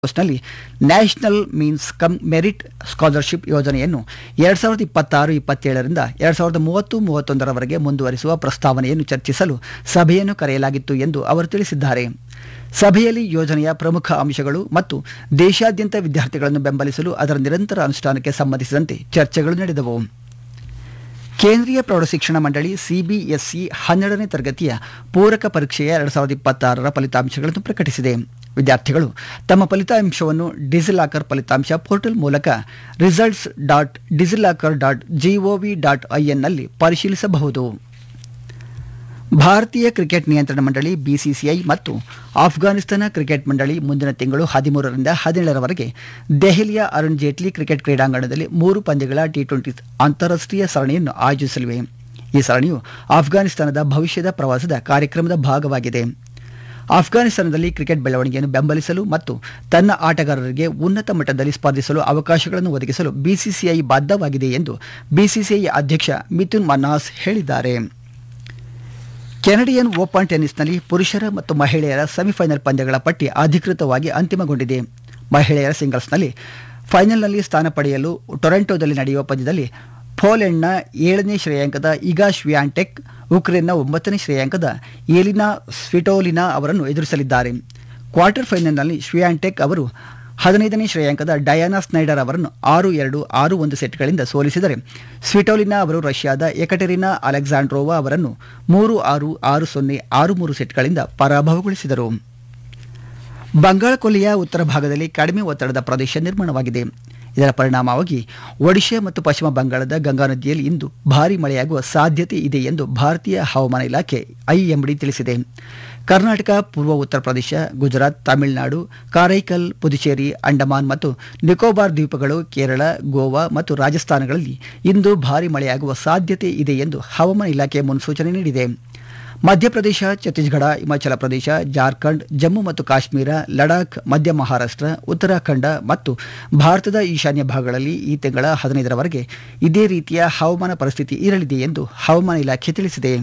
ಕೋರ್ಸ್ನಲ್ಲಿ national means cum merit scholarship ಯೋಜನೆಯನ್ನು ಎರಡ್ ಸಾವಿರದ ಇಪ್ಪತ್ತಾರು ಇಪ್ಪತ್ತೇಳರಿಂದ ಎರಡ್ ಸಾವಿರದ ಮೂವತ್ತು ಮೂವತ್ತೊಂದರವರೆಗೆ ಮುಂದುವರಿಸುವ ಪ್ರಸ್ತಾವನೆಯನ್ನು ಚರ್ಚಿಸಲು ಸಭೆಯನ್ನು ಕರೆಯಲಾಗಿತ್ತು ಎಂದು ಅವರು ತಿಳಿಸಿದ್ದಾರೆ ಸಭೆಯಲ್ಲಿ ಯೋಜನೆಯ ಪ್ರಮುಖ ಅಂಶಗಳು ಮತ್ತು ದೇಶಾದ್ಯಂತ ವಿದ್ಯಾರ್ಥಿಗಳನ್ನು ಬೆಂಬಲಿಸಲು ಅದರ ನಿರಂತರ ಅನುಷ್ಠಾನಕ್ಕೆ ಸಂಬಂಧಿಸಿದಂತೆ ಚರ್ಚೆಗಳು ನಡೆದವು ಕೇಂದ್ರೀಯ ಪ್ರೌಢಶಿಕ್ಷಣ ಮಂಡಳಿ ಸಿಬಿಎಸ್ಇ ಹನ್ನೆರಡನೇ ತರಗತಿಯ ಪೂರಕ ಪರೀಕ್ಷೆಯ ಎರಡು ಸಾವಿರದ ಇಪ್ಪತ್ತಾರರ ಫಲಿತಾಂಶಗಳನ್ನು ಪ್ರಕಟಿಸಿದೆ ವಿದ್ಯಾರ್ಥಿಗಳು ತಮ್ಮ ಫಲಿತಾಂಶವನ್ನು ಡಿಜಿಲಾಕರ್ ಫಲಿತಾಂಶ ಪೋರ್ಟಲ್ ಮೂಲಕ results dot DigiLocker dot G O V dot ಐಎನ್ನಲ್ಲಿ ಪರಿಶೀಲಿಸಬಹುದು ಭಾರತೀಯ ಕ್ರಿಕೆಟ್ ನಿಯಂತ್ರಣ ಮಂಡಳಿ ಬಿಸಿಸಿಐ ಮತ್ತು ಆಫ್ಘಾನಿಸ್ತಾನ ಕ್ರಿಕೆಟ್ ಮಂಡಳಿ ಮುಂದಿನ ತಿಂಗಳು ಹದಿಮೂರರಿಂದ ಹದಿನೇಳರವರೆಗೆ ದೆಹಲಿಯ ಅರುಣ್ ಜೇಟ್ಲಿ ಕ್ರಿಕೆಟ್ ಕ್ರೀಡಾಂಗಣದಲ್ಲಿ ಮೂರು ಪಂದ್ಯಗಳ ಟಿ ಟ್ವೆಂಟಿ ಅಂತಾರಾಷ್ಟ್ರೀಯ ಸರಣಿಯನ್ನು ಆಯೋಜಿಸಲಿವೆ ಈ ಸರಣಿಯು ಆಫ್ಘಾನಿಸ್ತಾನದ ಭವಿಷ್ಯದ ಪ್ರವಾಸದ ಕಾರ್ಯಕ್ರಮದ ಭಾಗವಾಗಿದೆ ಆಫ್ಘಾನಿಸ್ತಾನದಲ್ಲಿ ಕ್ರಿಕೆಟ್ ಬೆಳವಣಿಗೆಯನ್ನು ಬೆಂಬಲಿಸಲು ಮತ್ತು ತನ್ನ ಆಟಗಾರರಿಗೆ ಉನ್ನತ ಮಟ್ಟದಲ್ಲಿ ಸ್ಪರ್ಧಿಸಲು ಅವಕಾಶಗಳನ್ನು ಒದಗಿಸಲು ಬಿಸಿಸಿಐ ಬದ್ಧವಾಗಿದೆ ಎಂದು ಬಿಸಿಸಿಐ ಅಧ್ಯಕ್ಷ ಮಿಥುನ್ ಮನ್ನಾಸ್ ಹೇಳಿದ್ದಾರೆ ಕೆನಡಿಯನ್ ಓಪನ್ ಟೆನ್ನಿಸ್ನಲ್ಲಿ ಪುರುಷರ ಮತ್ತು ಮಹಿಳೆಯರ ಸೆಮಿಫೈನಲ್ ಪಂದ್ಯಗಳ ಪಟ್ಟಿ ಅಧಿಕೃತವಾಗಿ ಅಂತಿಮಗೊಂಡಿದೆ ಮಹಿಳೆಯರ ಸಿಂಗಲ್ಸ್ನಲ್ಲಿ ಫೈನಲ್ನಲ್ಲಿ ಸ್ಥಾನ ಪಡೆಯಲು ಟೊರೆಂಟೊದಲ್ಲಿ ನಡೆಯುವ ಪಂದ್ಯದಲ್ಲಿ ಪೋಲೆಂಡ್ನ ಏಳನೇ ಶ್ರೇಯಾಂಕದ ಇಗಾ ಶ್ವಿಯಾಂಟೆಕ್ ಉಕ್ರೇನ್ನ ಒಂಬತ್ತನೇ ಶ್ರೇಯಾಂಕದ ಏಲಿನಾ ಸ್ವಿಟೋಲಿನಾ ಅವರನ್ನು ಎದುರಿಸಲಿದ್ದಾರೆ ಕ್ವಾರ್ಟರ್ ಫೈನಲ್ನಲ್ಲಿ ಶ್ವಿಯಾಂಟೆಕ್ ಅವರು ಹದಿನೈದನೇ ಶ್ರೇಯಾಂಕದ ಡಯಾನಾ ಸ್ನೈಡರ್ ಅವರನ್ನು ಆರು ಎರಡು ಆರು ಒಂದು ಸೆಟ್ಗಳಿಂದ ಸೋಲಿಸಿದರೆ ಸ್ವಿಟೋಲಿನಾ ಅವರು ರಷ್ಯಾದ ಎಕಟೆರಿನಾ ಅಲೆಕ್ಸಾಂಡ್ರೋವಾ ಅವರನ್ನು ಮೂರು ಆರು ಆರು ಸೊನ್ನೆ ಆರು ಮೂರು ಸೆಟ್ಗಳಿಂದ ಪರಾಭವಗೊಳಿಸಿದರು ಬಂಗಾಳಕೊಲ್ಲಿಯ ಉತ್ತರ ಭಾಗದಲ್ಲಿ ಕಡಿಮೆ ಒತ್ತಡದ ಪ್ರದೇಶ ನಿರ್ಮಾಣವಾಗಿದೆ ಇದರ ಪರಿಣಾಮವಾಗಿ ಒಡಿಶಾ ಮತ್ತು ಪಶ್ಚಿಮ ಬಂಗಾಳದ ಗಂಗಾ ನದಿಯಲ್ಲಿ ಇಂದು ಭಾರೀ ಮಳೆಯಾಗುವ ಸಾಧ್ಯತೆ ಇದೆ ಎಂದು ಭಾರತೀಯ ಹವಾಮಾನ ಇಲಾಖೆ ಐಎಂಡಿ ತಿಳಿಸಿದೆ ಕರ್ನಾಟಕ ಪೂರ್ವ ಉತ್ತರ ಪ್ರದೇಶ ಗುಜರಾತ್ ತಮಿಳುನಾಡು ಕಾರೈಕಲ್ ಪುದುಚೇರಿ ಅಂಡಮಾನ್ ಮತ್ತು ನಿಕೋಬಾರ್ ದ್ವೀಪಗಳು ಕೇರಳ ಗೋವಾ ಮತ್ತು ರಾಜಸ್ಥಾನಗಳಲ್ಲಿ ಇಂದು ಭಾರೀ ಮಳೆಯಾಗುವ ಸಾಧ್ಯತೆ ಇದೆ ಎಂದು ಹವಾಮಾನ ಇಲಾಖೆ ಮುನ್ಸೂಚನೆ ನೀಡಿದೆ ಮಧ್ಯಪ್ರದೇಶ ಛತ್ತೀಸ್ಗಢ ಹಿಮಾಚಲ ಪ್ರದೇಶ ಜಾರ್ಖಂಡ್ ಜಮ್ಮು ಮತ್ತು ಕಾಶ್ಮೀರ ಲಡಾಖ್ ಮಧ್ಯ ಮಹಾರಾಷ್ಟ್ರ ಉತ್ತರಾಖಂಡ ಮತ್ತು ಭಾರತದ ಈಶಾನ್ಯ ಭಾಗಗಳಲ್ಲಿ ಈ ತಿಂಗಳ ಹದಿನೈದರವರೆಗೆ ಇದೇ ರೀತಿಯ ಹವಾಮಾನ ಪರಿಸ್ಥಿತಿ ಇರಲಿದೆ ಎಂದು ಹವಾಮಾನ ಇಲಾಖೆ ತಿಳಿಸಿದೆ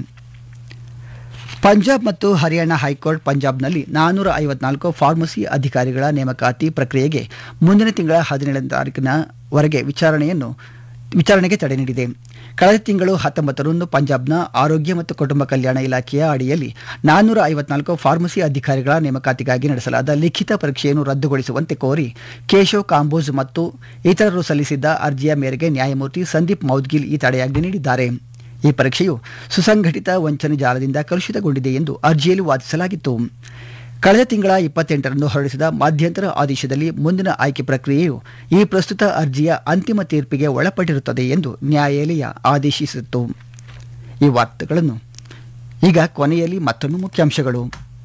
ಪಂಜಾಬ್ ಮತ್ತು ಹರಿಯಾಣ ಹೈಕೋರ್ಟ್ ಪಂಜಾಬ್ನಲ್ಲಿ ನಾನ್ನೂರ ಐವತ್ನಾಲ್ಕು ಫಾರ್ಮಸಿ ಅಧಿಕಾರಿಗಳ ನೇಮಕಾತಿ ಪ್ರಕ್ರಿಯೆಗೆ ಮುಂದಿನ ತಿಂಗಳ ಹದಿನೇಳನೇ ತಾರೀಕಿನವರೆಗೆ ವಿಚಾರಣೆಯನ್ನು ವಿಚಾರಣೆಗೆ ತಡೆ ನೀಡಿದೆ ಕಳೆದ ತಿಂಗಳು ಹತ್ತೊಂಬತ್ತರಂದು ಪಂಜಾಬ್ನ ಆರೋಗ್ಯ ಮತ್ತು ಕುಟುಂಬ ಕಲ್ಯಾಣ ಇಲಾಖೆಯ ಅಡಿಯಲ್ಲಿ ನಾನ್ನೂರ ಐವತ್ನಾಲ್ಕು ಫಾರ್ಮಸಿ ಅಧಿಕಾರಿಗಳ ನೇಮಕಾತಿಗಾಗಿ ನಡೆಸಲಾದ ಲಿಖಿತ ಪರೀಕ್ಷೆಯನ್ನು ರದ್ದುಗೊಳಿಸುವಂತೆ ಕೋರಿ ಕೇಶವ್ ಕಾಂಬೋಜ್ ಮತ್ತು ಇತರರು ಸಲ್ಲಿಸಿದ್ದ ಅರ್ಜಿಯ ಮೇರೆಗೆ ನ್ಯಾಯಮೂರ್ತಿ ಸಂದೀಪ್ ಮೌದ್ಗಿಲ್ ಈ ತಡೆಯಾಜ್ಞೆ ನೀಡಿದ್ದಾರೆ ಈ ಪರೀಕ್ಷೆಯು ಸುಸಂಘಟಿತ ವಂಚನೆ ಜಾಲದಿಂದ ಕಲುಷಿತಗೊಂಡಿದೆ ಎಂದು ಅರ್ಜಿಯಲ್ಲಿ ವಾದಿಸಲಾಗಿತ್ತು ಕಳೆದ ತಿಂಗಳ ಇಪ್ಪತ್ತೆಂಟರಂದು ಹೊರಡಿಸಿದ ಮಧ್ಯಂತರ ಆದೇಶದಲ್ಲಿ ಮುಂದಿನ ಆಯ್ಕೆ ಪ್ರಕ್ರಿಯೆಯು ಈ ಪ್ರಸ್ತುತ ಅರ್ಜಿಯ ಅಂತಿಮ ತೀರ್ಪಿಗೆ ಒಳಪಟ್ಟಿರುತ್ತದೆ ಎಂದು ನ್ಯಾಯಾಲಯ ಆದೇಶಿಸಿತ್ತು ಈ ವಾರ್ತೆಗಳನ್ನು ಈಗ ಕೊನೆಯಲ್ಲಿ ಮತ್ತೊಮ್ಮೆ ಮುಖ್ಯಾಂಶಗಳು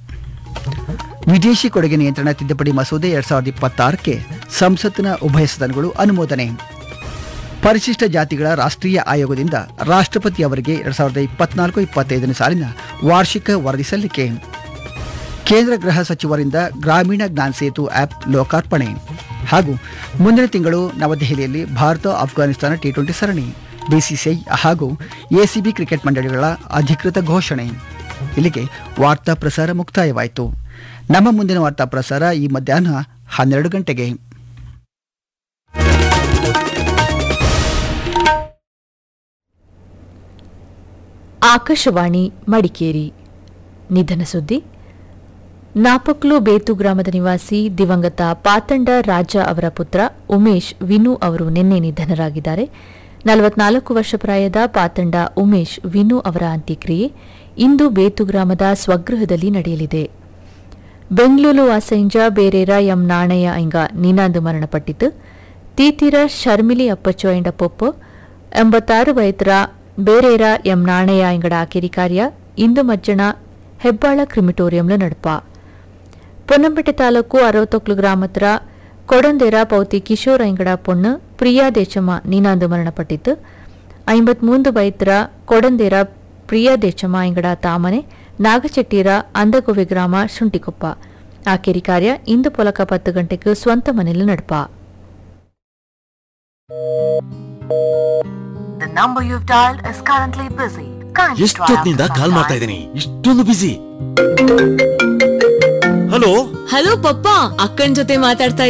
ವಿದೇಶಿ ಕೊಡುಗೆ ನಿಯಂತ್ರಣ ತಿದ್ದುಪಡಿ ಮಸೂದೆ ಎರಡ್ ಸಾವಿರದ ಇಪ್ಪತ್ತಾರಕ್ಕೆ ಸಂಸತ್ತಿನ ಉಭಯ ಸದನಗಳು ಅನುಮೋದನೆ ಪರಿಶಿಷ್ಟ ಜಾತಿಗಳ ರಾಷ್ಟ್ರೀಯ ಆಯೋಗದಿಂದ ರಾಷ್ಟ್ರಪತಿ ಅವರಿಗೆ ಎರಡ್ ಸಾವಿರದ ಇಪ್ಪತ್ನಾಲ್ಕು ಇಪ್ಪತ್ತೈದನೇ ಸಾಲಿನ ವಾರ್ಷಿಕ ವರದಿ ಸಲ್ಲಿಕೆ ಕೇಂದ್ರ ಗೃಹ ಸಚಿವರಿಂದ ಗ್ರಾಮೀಣ ಜ್ಞಾನ ಸೇತು ಆಪ್ ಲೋಕಾರ್ಪಣೆ ಹಾಗೂ ಮುಂದಿನ ತಿಂಗಳು ನವದೆಹಲಿಯಲ್ಲಿ ಭಾರತ ಆಫ್ಘಾನಿಸ್ತಾನ ಟಿ ಟ್ವೆಂಟಿ ಸರಣಿ ಬಿಸಿಸಿಐ ಹಾಗೂ ಎಸಿಬಿ ಕ್ರಿಕೆಟ್ ಮಂಡಳಿಗಳ ಅಧಿಕೃತ ಘೋಷಣೆ ಇಲ್ಲಿಗೆ ವಾರ್ತಾ ಪ್ರಸಾರ ಮುಕ್ತಾಯವಾಯಿತು ನಮ್ಮ ಮುಂದಿನ ವಾರ್ತಾ ಪ್ರಸಾರ ಈ ಮಧ್ಯಾಹ್ನ ಹನ್ನೆರಡು ಗಂಟೆಗೆ ಆಕಾಶವಾಣಿ ಮಡಿಕೇರಿ ನಿಧನ ಸುದ್ದಿ ನಾಪಕ್ಲು ಬೇತು ಗ್ರಾಮದ ನಿವಾಸಿ ದಿವಂಗತ ಪಾತಂಡ ರಾಜ ಅವರ ಪುತ್ರ ಉಮೇಶ್ ವಿನು ಅವರು ನಿನ್ನೆ ನಿಧನರಾಗಿದ್ದಾರೆ ನಲವತ್ನಾಲ್ಕು ವರ್ಷ ಪ್ರಾಯದ ಪಾತಂಡ ಉಮೇಶ್ ವಿನು ಅವರ ಅಂತ್ಯಕ್ರಿಯೆ ಇಂದು ಬೇತು ಗ್ರಾಮದ ಸ್ವಗೃಹದಲ್ಲಿ ನಡೆಯಲಿದೆ ಬೆಂಗಳೂರು ವಾಸೈಂಜ ಬೇರೇರ ಎಂ ನಾಣಯ್ಯ ಐಂಗ ನೀನಾಂದು ಮರಣಪಟ್ಟಿತು ತೀತಿರ ಶರ್ಮಿಲಿ ಅಪ್ಪಚ್ಚು ಐಂಡ ಪೊಪ್ಪು ಎಂಬತ್ತಾರು ವಯತರ ಬೇರೇರ ಎಂ ನಾಣಯ್ಯ ಐಂಗಡ ಆಕೆರಿ ಕಾರ್ಯ ಇಂದು ಮಜ್ಜಣ ಹೆಬ್ಬಾಳ ಕ್ರಿಮಿಟೋರಿಯಂಲ ನಡಪ ಪೊನ್ನಂಪೇಟೆ ತಾಲೂಕು ಅರವತ್ತೊಕ್ಲು ಗ್ರಾಮತ್ರ ಕೊಡಂದೇರ ಪೌತಿ ಕಿಶೋರ್ ಐಂಗಡ ಪೊಣ್ಣು ಪ್ರಿಯಾ ದೇಚಮ್ಮ ನೀನಾಂದು ಮರಣಪಟ್ಟಿತು ಐಂಬತ್ಮೂಂದು ಬೈತ್ರ ಕೊಡಂದೇರ ಪ್ರಿಯಾ ದೇಚಮ್ಮ ಐಂಗಡ ತಾಮನೆ ನಾಗಚೆಟ್ಟೀರ ಅಂದಗೊವೆ ಗ್ರಾಮ ಶುಂಟಿಕೊಪ್ಪ ಆಕೆರಿ ಕಾರ್ಯ ಇಂದು ಪೊಲಕ ಪತ್ತು ಗಂಟೆಗೆ ಸ್ವಂತ ಮನೆಯಲ್ಲಿ ನಡಪ The number you've dialed is currently busy. Kindly try ಎಷ್ಟೊತ್ತಿನಿಂದ after call some ಮಾಡ್ತಾ time. ಇದ್ದೀನಿ ಇಷ್ಟೊಂದು ಬಿಸಿ ಹಲೋ ಹಲೋ ಪಪ್ಪ ಅಕ್ಕನ್ ಜೊತೆ ಮಾತಾಡ್ತಾ